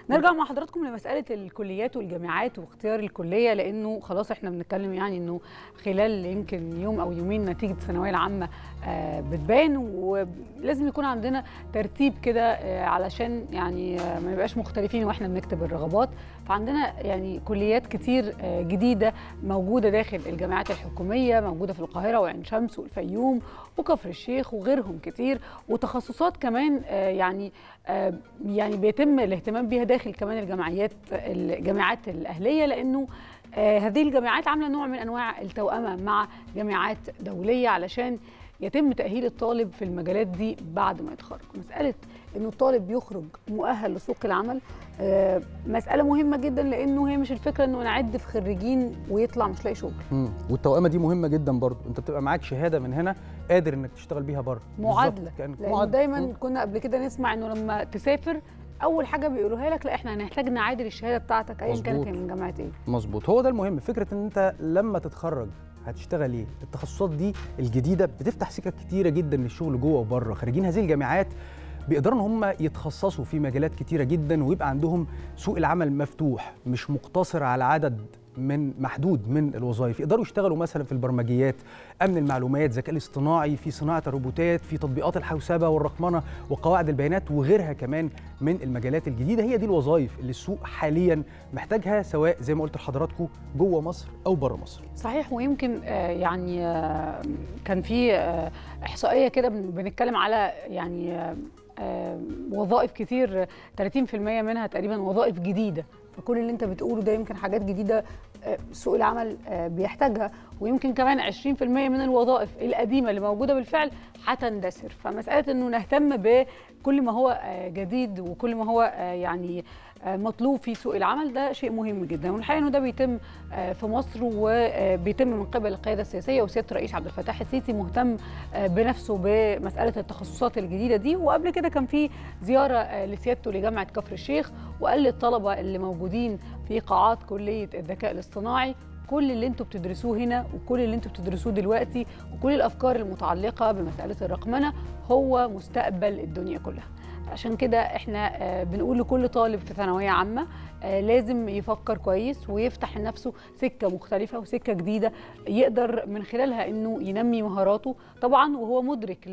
نرجع مع حضراتكم لمساله الكليات والجامعات واختيار الكليه لانه خلاص احنا بنتكلم يعني انه خلال يمكن يوم او يومين نتيجه الثانويه العامه آه، بتبان ولازم يكون عندنا ترتيب كده آه، علشان يعني آه، ما نبقاش مختلفين واحنا بنكتب الرغبات فعندنا يعني كليات كتير آه، جديده موجوده داخل الجامعات الحكوميه موجوده في القاهره وعين شمس والفيوم وكفر الشيخ وغيرهم كتير وتخصصات كمان آه، يعني آه، يعني بيتم الاهتمام بيها داخل كمان الجمعيات الجامعات الاهليه لانه آه، هذه الجامعات عامله نوع من انواع التوأمه مع جامعات دوليه علشان يتم تأهيل الطالب في المجالات دي بعد ما يتخرج مسألة إنه الطالب يخرج مؤهل لسوق العمل آه، مسألة مهمة جدا لأنه هي مش الفكرة إنه نعد في خريجين ويطلع مش لاقي شغل مم. والتوأمة دي مهمة جدا برضو انت بتبقى معاك شهادة من هنا قادر انك تشتغل بيها بره معادلة بالظبط، كأنك لأنه معادلة. دايما مم. كنا قبل كده نسمع إنه لما تسافر أول حاجة بيقولوها لك لا إحنا هنحتاج نعادل الشهادة بتاعتك أيا كانت مظبوط. هي من جامعة إيه مظبوط هو ده المهم فكرة ان انت لما تتخرج هتشتغل ايه التخصصات دي الجديدة بتفتح سكك كتيرة جدا للشغل جوه وبره خريجين هذه الجامعات بيقدروا ان هم يتخصصوا في مجالات كتيرة جدا ويبقى عندهم سوق العمل مفتوح مش مقتصر على عدد من محدود من الوظائف يقدروا يشتغلوا مثلا في البرمجيات امن المعلومات الذكاء الاصطناعي في صناعه الروبوتات في تطبيقات الحوسبه والرقمنه وقواعد البيانات وغيرها كمان من المجالات الجديده هي دي الوظائف اللي السوق حاليا محتاجها سواء زي ما قلت لحضراتكم جوه مصر او بره مصر صحيح ويمكن آه، يعني آه، كان في آه، احصائيه كده بن- بنتكلم على يعني آه، آه، وظائف كتير آه، 30% منها تقريبا وظائف جديده فكل اللي انت بتقوله ده يمكن حاجات جديده آه، سوق العمل آه، بيحتاجها ويمكن كمان 20% من الوظائف القديمه اللي موجوده بالفعل هتندثر فمساله انه نهتم بكل ما هو آه، جديد وكل ما هو آه، يعني آه، مطلوب في سوق العمل ده شيء مهم جدا والحقيقه انه ده بيتم آه، في مصر وبيتم من قبل القياده السياسيه وسياده الرئيس عبد الفتاح السيسي مهتم آه، بنفسه بمساله التخصصات الجديده دي وقبل كده كان في زياره آه، لسيادته لجامعه كفر الشيخ وقال للطلبه اللي موجودين في قاعات كليه الذكاء الاصطناعي كل اللي انتوا بتدرسوه هنا وكل اللي انتوا بتدرسوه دلوقتي وكل الافكار المتعلقه بمساله الرقمنه هو مستقبل الدنيا كلها عشان كده احنا آه، بنقول لكل طالب في ثانويه عامه آه، لازم يفكر كويس ويفتح لنفسه سكه مختلفه وسكه جديده يقدر من خلالها انه ينمي مهاراته طبعا وهو مدرك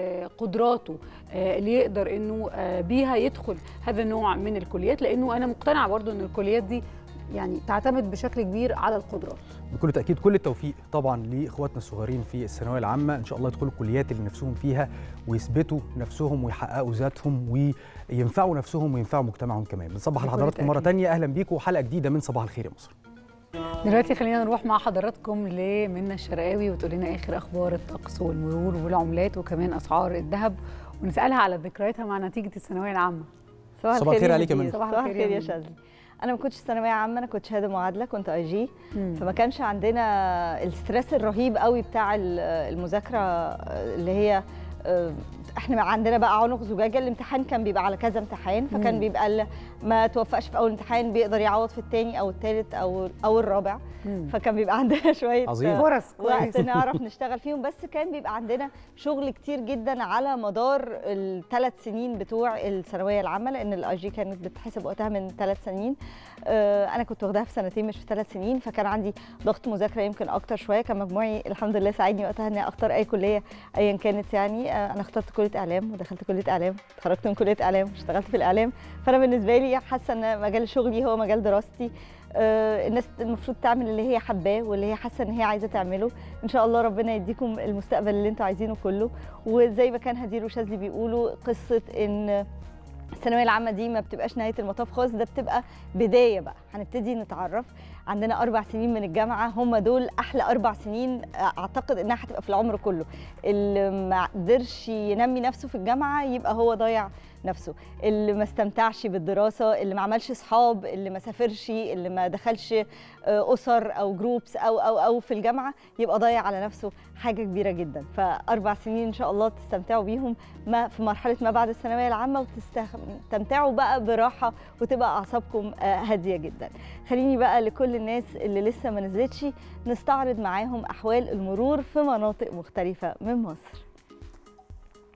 لقدراته آه، اللي يقدر انه آه، بيها يدخل هذا النوع من الكليات لانه انا مقتنعه برضو ان الكليات دي يعني تعتمد بشكل كبير على القدرات بكل تاكيد كل التوفيق طبعا لاخواتنا الصغيرين في الثانويه العامه ان شاء الله يدخلوا الكليات اللي نفسهم فيها ويثبتوا نفسهم ويحققوا ذاتهم وينفعوا نفسهم وينفعوا مجتمعهم كمان بنصبح بكل لحضراتكم مره تأكيد. تانية اهلا بيكم وحلقه جديده من صباح الخير يا مصر دلوقتي خلينا نروح مع حضراتكم لمنى الشرقاوي وتقول لنا اخر اخبار الطقس والمرور والعملات وكمان اسعار الذهب ونسالها على ذكرياتها مع نتيجه الثانويه العامه صباح الخير عليك يا نبيل. منى. صباح صباح الخير يا الخير يا منى. شاذلي انا ما كنتش ثانويه عامه انا كنت شهاده معادله كنت اي جي فما كانش عندنا الستريس الرهيب قوي بتاع ال- المذاكره اللي هي آه، احنا عندنا بقى عنق زجاجه الامتحان كان بيبقى على كذا امتحان فكان مم. بيبقى اللي ما توفقش في اول امتحان بيقدر يعوض في الثاني او الثالث او او الرابع مم. فكان بيبقى عندنا شويه عظيم. آه، فرص وقت كويس نعرف نشتغل فيهم بس كان بيبقى عندنا شغل كتير جدا على مدار الثلاث سنين بتوع الثانويه العامه لان الاي جي كانت بتتحسب وقتها من ثلاث سنين آه، انا كنت واخداها في سنتين مش في ثلاث سنين فكان عندي ضغط مذاكره يمكن اكتر شويه كان مجموعي الحمد لله ساعدني وقتها اني اختار اي كليه ايا كانت يعني آه، انا اخترت كليه اعلام ودخلت كليه اعلام اتخرجت من كليه اعلام واشتغلت في الاعلام فانا بالنسبه لي حاسه ان مجال شغلي هو مجال دراستي آه، الناس المفروض تعمل اللي هي حباه واللي هي حاسه ان هي عايزه تعمله ان شاء الله ربنا يديكم المستقبل اللي انتوا عايزينه كله وزي ما كان هدير وشاذلي بيقولوا قصه ان الثانويه العامه دي ما بتبقاش نهايه المطاف خالص ده بتبقى بدايه بقى هنبتدي نتعرف عندنا اربع سنين من الجامعه هم دول احلى اربع سنين اعتقد انها هتبقى في العمر كله اللي ما قدرش ينمي نفسه في الجامعه يبقى هو ضايع نفسه اللي ما استمتعش بالدراسه اللي ما عملش اصحاب اللي ما سافرش اللي ما دخلش آه، اسر او جروبس او او او في الجامعه يبقى ضايع على نفسه حاجه كبيره جدا فاربع سنين ان شاء الله تستمتعوا بيهم ما في مرحله ما بعد الثانويه العامه وتستمتعوا بقى براحه وتبقى اعصابكم آه، هاديه جدا خليني بقى لكل الناس اللي لسه ما نزلتش نستعرض معاهم احوال المرور في مناطق مختلفه من مصر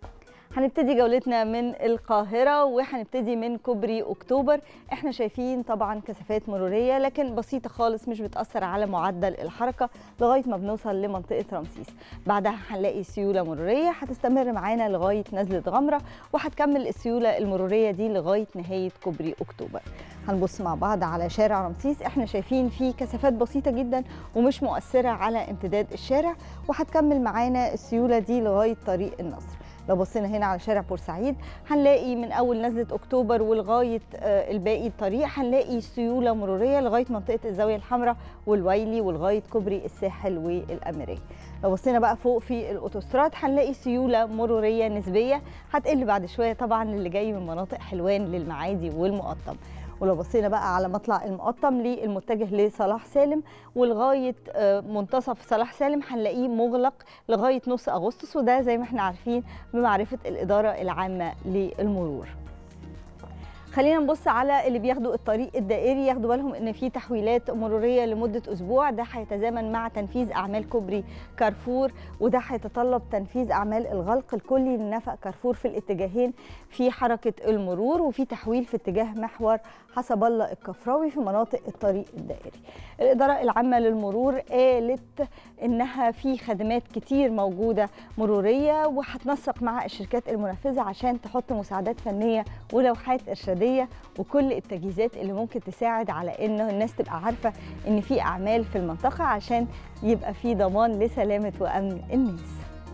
هنبتدي جولتنا من القاهرة وهنبتدي من كوبري أكتوبر احنا شايفين طبعا كثافات مرورية لكن بسيطة خالص مش بتأثر على معدل الحركة لغاية ما بنوصل لمنطقة رمسيس بعدها هنلاقي سيولة مرورية هتستمر معانا لغاية نزلة غمرة وهتكمل السيولة المرورية دي لغاية نهاية كوبري أكتوبر هنبص مع بعض على شارع رمسيس احنا شايفين فيه كثافات بسيطة جدا ومش مؤثرة على امتداد الشارع وهتكمل معانا السيولة دي لغاية طريق النصر لو بصينا هنا على شارع بورسعيد هنلاقي من اول نزله اكتوبر ولغايه آه، الباقي الطريق هنلاقي سيوله مروريه لغايه منطقه الزاويه الحمراء والويلي ولغايه كوبري الساحل والاميريه لو بصينا بقى فوق في الاوتوستراد هنلاقي سيوله مروريه نسبيه هتقل بعد شويه طبعا للي جاي من مناطق حلوان للمعادي والمقطم ولو بصينا بقى على مطلع المقطم للمتجه لصلاح سالم ولغايه آه، منتصف صلاح سالم هنلاقيه مغلق لغايه نص اغسطس وده زي ما احنا عارفين بمعرفه الاداره العامه للمرور خلينا نبص على اللي بياخدوا الطريق الدائري ياخدوا بالهم ان في تحويلات مروريه لمده اسبوع ده هيتزامن مع تنفيذ اعمال كوبري كارفور وده هيتطلب تنفيذ اعمال الغلق الكلي لنفق كارفور في الاتجاهين في حركه المرور وفي تحويل في اتجاه محور حسب الله الكفراوي في مناطق الطريق الدائري. الاداره العامه للمرور قالت انها في خدمات كتير موجوده مروريه وهتنسق مع الشركات المنفذه عشان تحط مساعدات فنيه ولوحات ارشاديه وكل التجهيزات اللي ممكن تساعد على ان الناس تبقى عارفه ان في اعمال في المنطقه عشان يبقى في ضمان لسلامه وامن الناس.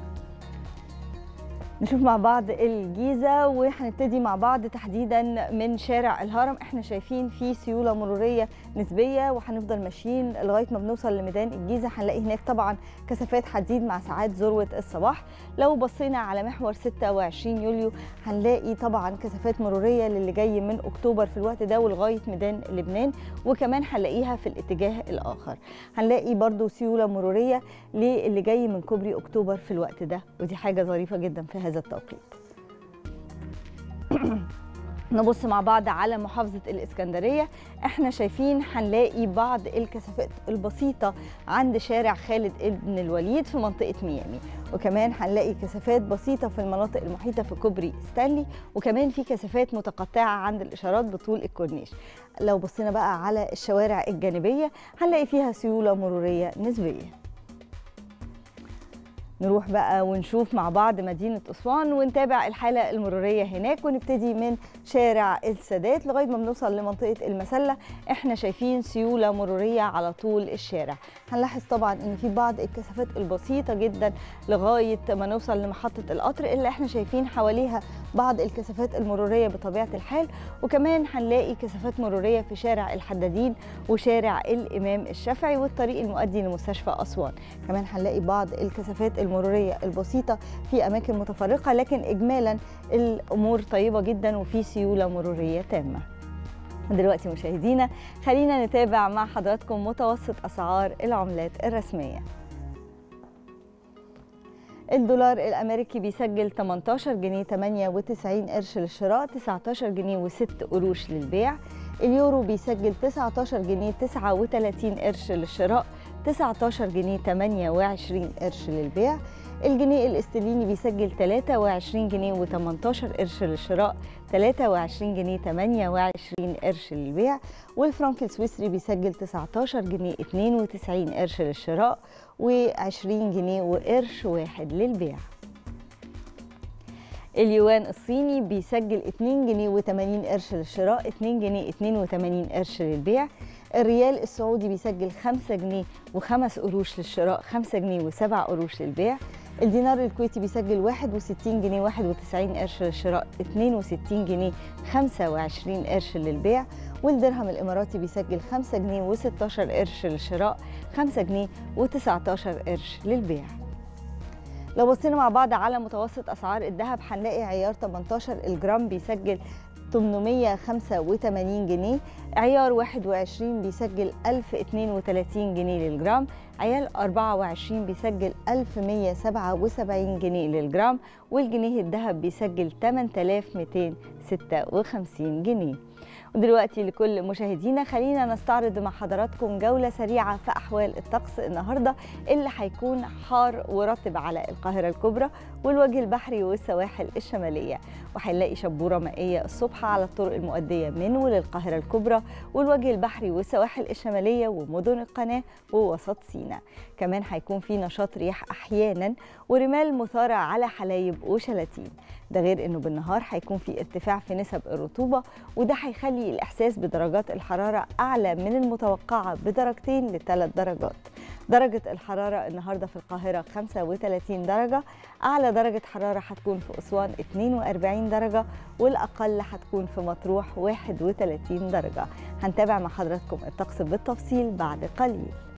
نشوف مع بعض الجيزة وهنبتدي مع بعض تحديدا من شارع الهرم احنا شايفين في سيولة مرورية نسبية وهنفضل ماشيين لغاية ما بنوصل لميدان الجيزة هنلاقي هناك طبعا كثافات هتزيد مع ساعات ذروة الصباح لو بصينا على محور 26 يوليو هنلاقي طبعا كثافات مرورية للي جاي من اكتوبر في الوقت ده ولغاية ميدان لبنان وكمان هنلاقيها في الاتجاه الاخر هنلاقي برضو سيولة مرورية للي جاي من كوبري اكتوبر في الوقت ده ودي حاجة ظريفة جدا في هذا التوقيت نبص مع بعض على محافظة الإسكندرية احنا شايفين هنلاقي بعض الكثافات البسيطة عند شارع خالد ابن الوليد في منطقة ميامي وكمان هنلاقي كثافات بسيطة في المناطق المحيطة في كوبري ستانلي وكمان في كثافات متقطعة عند الإشارات بطول الكورنيش لو بصينا بقى على الشوارع الجانبية هنلاقي فيها سيولة مرورية نسبية نروح بقى ونشوف مع بعض مدينة أسوان ونتابع الحالة المرورية هناك ونبتدي من شارع السادات لغاية ما بنوصل لمنطقة المسلة احنا شايفين سيولة مرورية على طول الشارع هنلاحظ طبعا ان في بعض الكثافات البسيطة جدا لغاية ما نوصل لمحطة القطر اللي احنا شايفين حواليها بعض الكثافات المرورية بطبيعة الحال وكمان هنلاقي كثافات مرورية في شارع الحدادين وشارع الإمام الشافعي والطريق المؤدي لمستشفى أسوان كمان هنلاقي بعض الكثافات المرورية البسيطة في أماكن متفرقة لكن إجمالا الأمور طيبة جدا وفي سيولة مرورية تامة دلوقتي مشاهدينا خلينا نتابع مع حضراتكم متوسط أسعار العملات الرسمية الدولار الامريكي بيسجل 18 جنيه 98 قرش للشراء 19 جنيه و6 قروش للبيع اليورو بيسجل 19 جنيه 39 قرش للشراء 19 جنيه 28 قرش للبيع الجنيه الاسترليني بيسجل 23 جنيه و18 قرش للشراء 23 جنيه 28 قرش للبيع والفرنك السويسري بيسجل 19 جنيه 92 قرش للشراء و20 جنيه وقرش واحد للبيع اليوان الصيني بيسجل 2 جنيه و80 قرش للشراء 2 جنيه 82 قرش للبيع الريال السعودي بيسجل 5 جنيه و5 قروش للشراء 5 جنيه و7 قروش للبيع الدينار الكويتي بيسجل 61 جنيه 91 قرش للشراء 62 جنيه 25 قرش للبيع والدرهم الاماراتي بيسجل 5 جنيه و16 قرش للشراء 5 جنيه و19 قرش للبيع لو بصينا مع بعض على متوسط اسعار الذهب هنلاقي عيار 18 الجرام بيسجل 885 جنيه عيار 21 بيسجل 1032 جنيه للجرام عيار 24 بيسجل 1177 جنيه للجرام والجنيه الذهب بيسجل 8256 جنيه ودلوقتي لكل مشاهدينا خلينا نستعرض مع حضراتكم جولة سريعة في أحوال الطقس النهاردة اللي هيكون حار ورطب على القاهرة الكبرى والوجه البحري والسواحل الشمالية وهنلاقي شبورة مائية الصبح على الطرق المؤدية من وللقاهرة الكبرى والوجه البحري والسواحل الشمالية ومدن القناة ووسط سيناء كمان هيكون في نشاط رياح أحيانا ورمال مثارة على حلايب وشلاتين ده غير انه بالنهار هيكون في ارتفاع في نسب الرطوبه وده هيخلي الاحساس بدرجات الحراره اعلى من المتوقعه بدرجتين لثلاث درجات درجة الحرارة النهاردة في القاهرة 35 درجة أعلى درجة حرارة هتكون في أسوان 42 درجة والأقل هتكون في مطروح 31 درجة هنتابع مع حضراتكم الطقس بالتفصيل بعد قليل